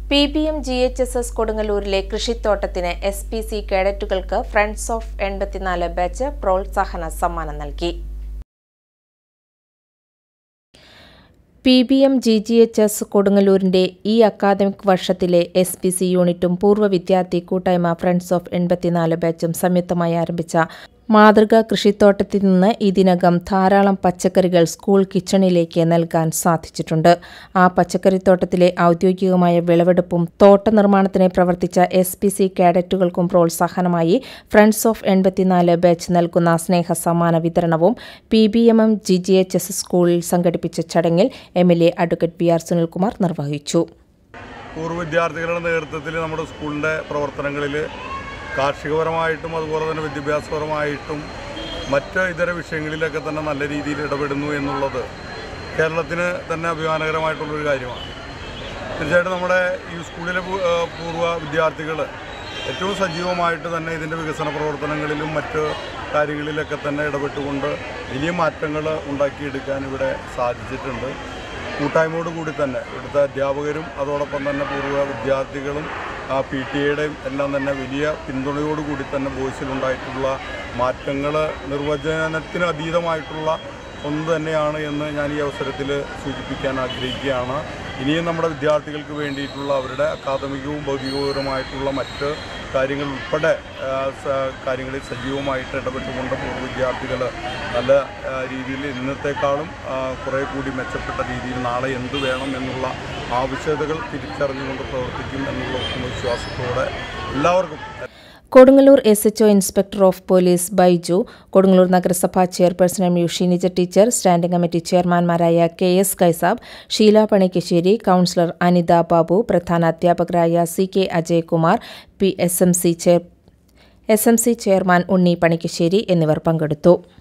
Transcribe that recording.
P B M G H S S കൊടുങ്ങല്ലൂരിലെ കൃഷിത്തോട്ടത്തിന് S P C കേഡറ്റുകൾക്ക് friends of എൺപത്തിനാല് ബാച്ച് പ്രോത്സാഹന സമ്മാനം നൽകി P B M G G H S കൊടുങ്ങല്ലൂരിന്റെ ഈ അക്കാദമിക് വർഷത്തിലെ എസ് പി സി യൂണിറ്റും പൂർവ്വ വിദ്യാർത്ഥി കൂട്ടായ്മ ഫ്രണ്ട്സ് ഓഫ് എൺപത്തിനാല് ബാച്ചും സംയുക്തമായി ആരംഭിച്ച മാതൃകാ കൃഷിത്തോട്ടത്തിൽ നിന്ന് ഇതിനകം ധാരാളം പച്ചക്കറികൾ സ്കൂൾ കിച്ചണിലേക്ക് നൽകാൻ സാധിച്ചിട്ടുണ്ട് ആ പച്ചക്കറിത്തോട്ടത്തിലെ ഔദ്യോഗികമായ വിളവെടുപ്പും തോട്ട നിർമ്മാണത്തിന് പ്രവർത്തിച്ച എസ് പി സി കേഡറ്റുകൾക്കും പ്രോത്സാഹനമായി ഫ്രണ്ട്സ് ഓഫ് എൺപത്തിനാല് ബാച്ച് നൽകുന്ന സ്നേഹ സമ്മാന വിതരണവും P B M M G G H S സ്കൂളിൽ സംഘടിപ്പിച്ച ചടങ്ങിൽ M L A advocate B R Sunilkumar നിർവഹിച്ചു പൂർവ്വ വിദ്യാർത്ഥികളുടെ നേതൃത്വത്തിൽ നമ്മുടെ സ്കൂളിൻ്റെ പ്രവർത്തനങ്ങളിൽ കാർഷികപരമായിട്ടും അതുപോലെ തന്നെ വിദ്യാഭ്യാസപരമായിട്ടും മറ്റ് ഇതര വിഷയങ്ങളിലൊക്കെ തന്നെ നല്ല രീതിയിൽ ഇടപെടുന്നു എന്നുള്ളത് കേരളത്തിന് തന്നെ അഭിമാനകരമായിട്ടുള്ളൊരു കാര്യമാണ് തീർച്ചയായിട്ടും നമ്മുടെ ഈ സ്കൂളിലെ പൂ- ഏഹ് പൂർവ്വ വിദ്യാർത്ഥികൾ ഏറ്റവും സജീവമായിട്ട് തന്നെ ഇതിൻ്റെ വികസന പ്രവർത്തനങ്ങളിലും മറ്റ് കാര്യങ്ങളിലൊക്കെ തന്നെ ഇടപെട്ടുകൊണ്ട് വലിയ മാറ്റങ്ങൾ ഉണ്ടാക്കിയെടുക്കാൻ ഇവിടെ സാധിച്ചിട്ടുണ്ട് കൂട്ടായ്മയോട് കൂടി തന്നെ ഇവിടുത്തെ അധ്യാപകരും അതോടൊപ്പം തന്നെ പൂർവ്വ വിദ്യാർത്ഥികളും പി ടി എയുടെയും എല്ലാം തന്നെ വലിയ പിന്തുണയോട് കൂടി തന്നെ വോയിസിലുണ്ടായിട്ടുള്ള മാറ്റങ്ങൾ നിർവചനത്തിന് അതീതമായിട്ടുള്ള ഒന്ന് തന്നെയാണ് എന്ന് ഞാൻ ഈ അവസരത്തിൽ സൂചിപ്പിക്കാൻ ആഗ്രഹിക്കുകയാണ് ഇനിയും നമ്മുടെ വിദ്യാർത്ഥികൾക്ക് വേണ്ടിയിട്ടുള്ള അവരുടെ അക്കാദമികവും ഭൗതികപരമായിട്ടുള്ള മറ്റ് കാര്യങ്ങൾ ഉൾപ്പെടെ ആ, സ- കാര്യങ്ങളിൽ സജീവമായിട്ട് ഇടപെട്ടുകൊണ്ട് പൂർവ്വ വിദ്യാർത്ഥികൾ നല്ല ആ, രീതിയിൽ ഇന്നത്തെക്കാളും ആ, കുറേ കൂടി മെച്ചപ്പെട്ട രീതിയിൽ നാളെ എന്ത് വേണം എന്നുള്ള ആവശ്യകതകൾ തിരിച്ചറിഞ്ഞുകൊണ്ട് പ്രവർത്തിക്കും എന്നുള്ള ആത്മവിശ്വാസത്തോടെ എല്ലാവർക്കും Kodungallur S H O inspector of police Baiju Kodungallur നഗരസഭാ chairperson M U Sheenija teacher standing committee ചെയർമാൻമാരായ K S Kaisab Sheela Panikkassery councillor Anitha Babu പ്രധാന അധ്യാപകരായ C K Ajayakumar P S M C chair S M C chairman Unni Panikkassery എന്നിവർ പങ്കെടുത്തു